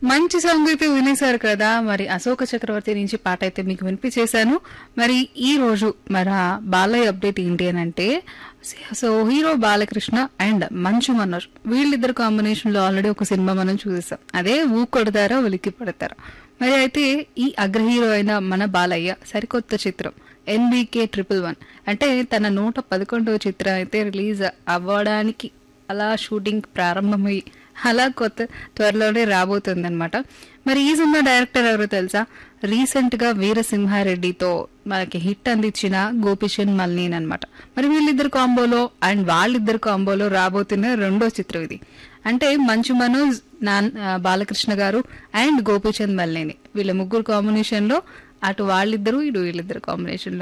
మంచి సాంగ్ అయితే వినేశారు కదా మరి అశోక చక్రవర్తి నుంచి పాట అయితే మీకు వినిపించేశాను మరి ఈ రోజు మన బాలయ్య అప్డేట్ ఏంటి అని అంటే సో హీరో బాలకృష్ణ అండ్ మంచు మనోజ్ వీళ్ళిద్దరు కాంబినేషన్ లో ఆల్రెడీ ఒక సినిమా మనం చూసేసాం అదే ఊ కొడతారా ఉలికి పడతారా మరి అయితే ఈ అగ్ర హీరో అయిన మన బాలయ్య సరికొత్త చిత్రం ఎన్బీకే ట్రిపుల్ వన్ అంటే తన నూట పదకొండవ చిత్రం అయితే రిలీజ్ అవ్వడానికి అలా షూటింగ్ ప్రారంభమై అలా కొత్త త్వరలోనే రాబోతుందన్నమాట మరి ఈ సినిమా డైరెక్టర్ ఎవరో తెలుసా రీసెంట్ గా వీరసింహారెడ్డితో మనకి హిట్ అందించిన గోపిచంద్ మల్నీన్ అనమాట మరి వీళ్ళిద్దరు కాంబోలో అండ్ వాళ్ళిద్దరు కాంబోలో రాబోతున్న రెండో చిత్రం ఇది అంటే మంచు మనోజ్ నాన్ ఆ, బాలకృష్ణ గారు అండ్ గోపిచంద్ మల్లేని వీళ్ళ ముగ్గురు కాంబినేషన్ లో అటు వాళ్ళిద్దరు ఇటు వీళ్ళిద్దరు కాంబినేషన్